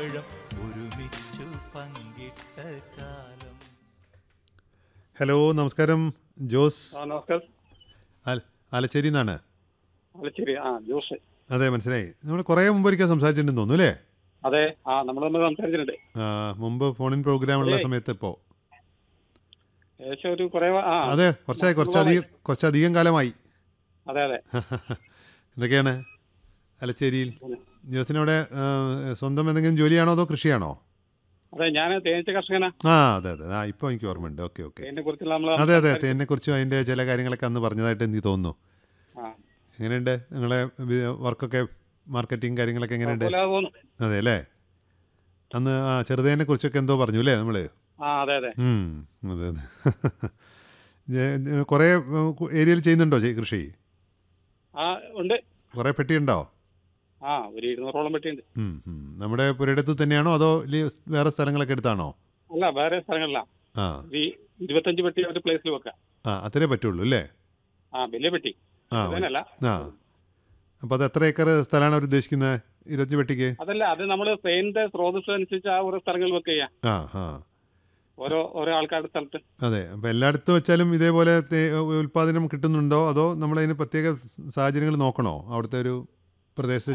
പഴം ഒരുമിച്ചു പങ്കിട്ട കാലം ഹലോ നമസ്കാരം ജോസ് ആ നമസ്കാരം ആല- ആലച്ചേരി എന്നാണ് ശരി ആ ജോസ് അതെ മനസ്സിലായി നമ്മൾ കുറേ മുമ്പ് ഒരിക്കൽ സംസാരിച്ചിട്ടുണ്ടെന്ന് തോന്നുന്നു അല്ലേ അതെ ആ നമ്മൾ തമ്മിൽ സംസാരിച്ചിട്ടുണ്ട് ആ, മുമ്പ് ഫോണിൻ പ്രോഗ്രാം ഉള്ള ഏയ്. സമയത്ത് ഇപ്പോൾ ഏകദേശം ഒരു കുറെ ആ അതെ കുറച്ചായി കുറച്ചധികം കുറച്ചധികം കാലമായി അതെ അതെ എന്തൊക്കെയാണ് ആലച്ചേരിയിൽ ജോസിനവിടെ ആ, സ്വന്തം എന്തെങ്കിലും ജോലിയാണോ അതോ കൃഷിയാണോ അതെ ഞാൻ തേനീച്ച കർഷകനാ ആ അതെ അതെ ആ ഇപ്പോൾ എനിക്ക് ഓർമ്മയുണ്ട് ഓക്കെ ഓക്കെ തേനിനെ കുറിച്ചുള്ള നമ്മൾ അതെ അതെ തേനിനെ കുറിച്ചും അതിൻ്റെ ചില കാര്യങ്ങളൊക്കെ അന്ന് പറഞ്ഞതായിട്ട് എനിക്ക് തോന്നുന്നു ആ എങ്ങനെയുണ്ട് നിങ്ങളെ വർക്കൊക്കെ മാർക്കറ്റിംഗ് കാര്യങ്ങളൊക്കെ എങ്ങനെയുണ്ട് കുഴപ്പമില്ലാതെ പോകുന്നു അതെ അല്ലേ അന്ന് ആ ചെറുതേനെ കുറിച്ചൊക്കെ എന്തോ പറഞ്ഞു അല്ലേ നമ്മൾ ആ അതെ അതെ അതെ അതെ കുറേ ഏരിയയിൽ ചെയ്യുന്നുണ്ടോ ചെ- കൃഷി ആ ഉണ്ട് കുറേ പെട്ടിയുണ്ടോ ആ ഒരു ഇരുന്നൂറോളം പെട്ടിയുണ്ട് ഉം, ഉം. നമ്മുടെ പുരയിടത്ത് തന്നെയാണോ അതോ ഇല്ലി വേറെ സ്ഥലങ്ങളൊക്കെ എടുത്താണോ അല്ല വേറെ സ്ഥലങ്ങളിലാണ് ആ ഈ ഇരുപത്തഞ്ച് പെട്ടി ഒരു പ്ലേസിൽ വെക്കാം ആ അത്രേ പറ്റുള്ളൂ അല്ലേ ആ വലിയ പെട്ടി ആ അതല്ല ആ അപ്പോൾ അത് എത്ര ഏക്കർ സ്ഥലമാണ് അവർ ഉദ്ദേശിക്കുന്നത് ഇരുപത്തഞ്ച് പെട്ടിക്ക് അതല്ല അത് നമ്മൾ ട്രെയിനിന്റെ സ്രോതസ് അനുസരിച്ച് ആ ഓരോ സ്ഥലങ്ങളിൽ വെക്കുക ചെയ്യാം ആ ആ ഓരോ ഓരോ ആൾക്കാരുടെ സ്ഥലത്ത് അതെ അപ്പോൾ എല്ലായിടത്തും വെച്ചാലും ഇതേപോലെ തേ- ഉൽപ്പാദനം കിട്ടുന്നുണ്ടോ അതോ നമ്മളതിന് പ്രത്യേക സാഹചര്യങ്ങൾ നോക്കണോ അവിടുത്തെ ഒരു പ്രദേശ